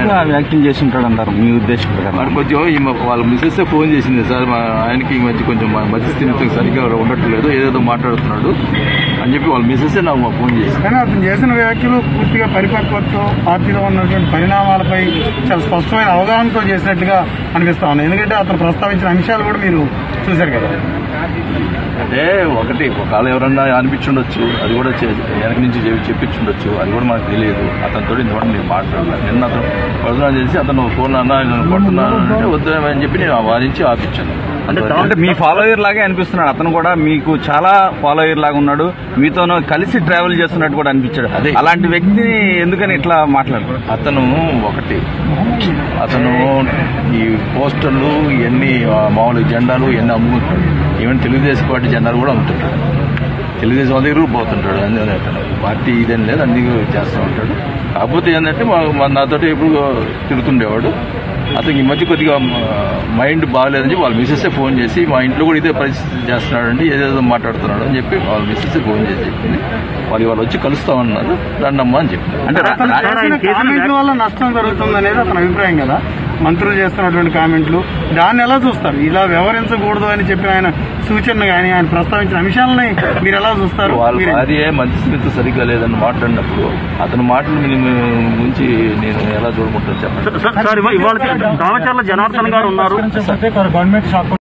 ఎందుకు ఆ వ్యాఖ్యలు చేసి ఉంటాడు అంటారు మీ ఉద్దేశం ప్రకారం వాడు కొంచెం ఈ మ- వాళ్ళ మిస్సెస్ ఫోన్ చేసింది సార్ మా ఆయనకి ఈ మధ్య కొంచెం మ- మధ్య స్థితి సరిగ్గా ఉండట్లేదు ఏదేదో మాట్లాడుతున్నాడు అని చెప్పి వాళ్ళ మిస్సెస్ నాకు మాకు ఫోన్ చేసింది కానీ అతను చేసిన వ్యాఖ్యలు పూర్తిగా పరిపక్వతతో పార్టీలో ఉన్నటువంటి పరిణామాలపై చాలా స్పష్టమైన అవగాహనతో చేసినట్టుగా అనిపిస్తా ఉంది ఎందుకంటే అతను ప్రస్తావించిన అంశాలు కూడా మీరు చూశారు కదా అంటే ఒకటి ఒకవేళ ఎవరన్నా అనిపించుండొచ్చు అది కూడా చే- వెనక నుంచి చెప్పి- చెప్పించుండొచ్చు అది కూడా మనకు తెలియదు అతనితో ఇంతవరకు నేను మాట్లాడలేదు నిన్న అతను పడుతున్నా చేసి అతను ఫోన్ అన్నా నేను కొడుతున్నాను అంటే వద్దు అని చెప్పి నేను వారించి ఆపించాను అంటే అంటే మీ ఫాలోయర్ లాగే అనిపిస్తున్నాడు అతను కూడా మీకు చాలా ఫాలోయర్ లాగా ఉన్నాడు మీతోనూ కలిసి ట్రావెల్ చేస్తున్నట్టు కూడా అనిపించాడు అదే. అలాంటి వ్యక్తిని ఎందుకని ఇట్లా మాట్లాడారు అతను ఒకటి అతను ఈ పోస్టర్లు ఇవన్నీ ఆ, మామూలు జెండాలు ఇవన్నీ అమ్ముకుంటాడు ఈవెన్ తెలుగుదేశం పార్టీ జెండాలు కూడా అమ్ముతుంటాడు తెలుగుదేశం వాళ్ళ దగ్గర కూడా పోతుంటాడు అందుకని అతను పార్టీ ఇదేం లేదు అన్ని చేస్తూ ఉంటాడు కాకపోతే ఏంటంటే మా- మా నాతోటి ఎప్పుడు తిరుగుతుండేవాడు అతనికి ఈ మధ్య కొద్దిగా మైండ్ బాగాలేదని చెప్పి వాళ్ళ మిస్సెస్ ఫోన్ చేసి మా ఇంట్లో కూడా ఇదే పరిస్థితి చేస్తున్నాడండి ఏదేదో మాట్లాడుతున్నాడు అని చెప్పి వాళ్ళ మిస్సెస్ ఫోన్ చేసి చెప్పింది వాళ్ళు ఇవాళ వచ్చి కలుస్తామన్నారు రండమ్మా అని చెప్పింది అంటే రా- అతను రా- చేసిన కామెంట్ల వల్ల నష్టం జరుగుతుంది అనేది అతని అభిప్రాయం కదా మంత్రులు చేస్తున్నటువంటి కామెంట్లు దాన్ని ఎలా చూస్తారు ఇలా వ్యవహరించకూడదు అని చెప్పిన ఆయన సూచనలు కానీ ఆయన ప్రస్తావించిన అంశాలని మీరు ఎలా చూస్తారు వాళ్ళ మీరు- భార్య మంచి స్మిత్ సరిగ్గా లేదని మాట్లాడినప్పుడు అతని మాటలు మీ- గురించి నేను ఎలా చూడమంటాను చెప్పండి సార్ ఇవాళ దామచర్ల జనార్దన్ గారు ఉన్నారు గవర్నమెంట్ షాక్